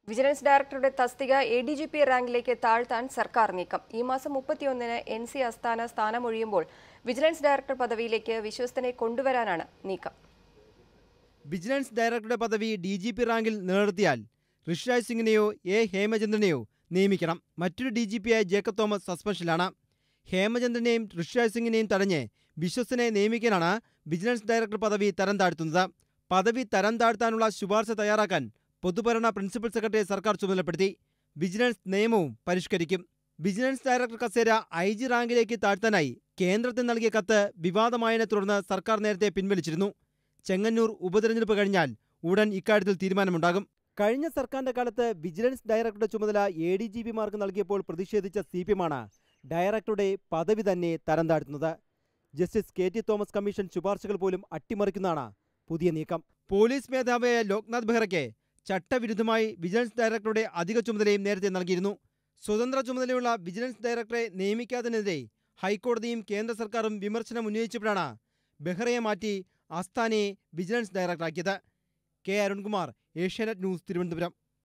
vigilance ഡയറക്ടറുടെ തസ്തിക A D G P റാങ്കിലേക്ക് താഴ്ത്താൻ സർക്കാർ നീക്കം ഈ മാസം മുപ്പത്തിയൊന്നിന് എൻ സി അസ്ഥാന സ്ഥാനമൊഴിയുമ്പോൾ വിജിലൻസ് ഡയറക്ടർ പദവിയിലേക്ക് വിശ്വസ്തനെ കൊണ്ടുവരാനാണ് നീക്കം വിജിലൻസ് ഡയറക്ടറുടെ പദവി ഡി ജി പി റാങ്കിൽ നിലനിർത്തിയാൽ ഋഷിരാജ് സിംഗിനെയോ എ ഹേമചന്ദ്രനെയോ നിയമിക്കണം മറ്റൊരു ഡി ജി പിയായ ജേക്കബ് തോമസ് സസ്പെൻഷനിലാണ് ഹേമചന്ദ്രനെയും ഋഷിരാജ് സിംഗിനെയും തടഞ്ഞ് വിശ്വസ്തനെ നിയമിക്കാനാണ് വിജിലൻസ് ഡയറക്ടർ പദവി തരം താഴ്ത്തുന്നത് പദവി തരം താഴ്ത്താനുള്ള ശുപാർശ തയ്യാറാക്കാൻ പൊതുഭരണ പ്രിൻസിപ്പൽ സെക്രട്ടറിയെ സർക്കാർ ചുമതലപ്പെടുത്തി വിജിലൻസ് നിയമവും പരിഷ്കരിക്കും വിജിലൻസ് ഡയറക്ടർ കസേര ഐ ജി റാങ്കിലേക്ക് താഴ്ത്താനായി കേന്ദ്രത്തിന് നൽകിയ കത്ത് വിവാദമായതിനെ തുടർന്ന് സർക്കാർ നേരത്തെ പിൻവലിച്ചിരുന്നു ചെങ്ങന്നൂർ ഉപതെരഞ്ഞെടുപ്പ് കഴിഞ്ഞാൽ ഉടൻ ഇക്കാര്യത്തിൽ തീരുമാനമുണ്ടാകും കഴിഞ്ഞ സർക്കാരിന്റെ കാലത്ത് വിജിലൻസ് ഡയറക്ടറുടെ ചുമതല എ ഡി ജി പിമാർക്ക് നൽകിയപ്പോൾ പ്രതിഷേധിച്ച സി പി എമ്മാണ് ഡയറക്ടറുടെ പദവി തന്നെ തരം താഴ്ത്തുന്നത് justice K T Thomas commission ശുപാർശകൾ പോലും അട്ടിമറിക്കുന്നതാണ് പുതിയ നീക്കം പോലീസ് മേധാവിയായ ലോക്നാഥ് ബെഹ്റയ്ക്ക് ചട്ടവിരുദ്ധമായി വിജിലൻസ് ഡയറക്ടറുടെ അധിക ചുമതലയും നേരത്തെ നൽകിയിരുന്നു സ്വതന്ത്ര ചുമതലയുള്ള വിജിലൻസ് ഡയറക്ടറെ നിയമിക്കാത്തതിനെതിരെ ഹൈക്കോടതിയും കേന്ദ്ര സർക്കാരും വിമർശനം ഉന്നയിച്ചപ്പോഴാണ് ബെഹ്റയെ മാറ്റി അസ്ഥാനയെ വിജിലൻസ് ഡയറക്ടറാക്കിയത് കെ അരുൺകുമാർ ഏഷ്യാനെറ്റ് ന്യൂസ് തിരുവനന്തപുരം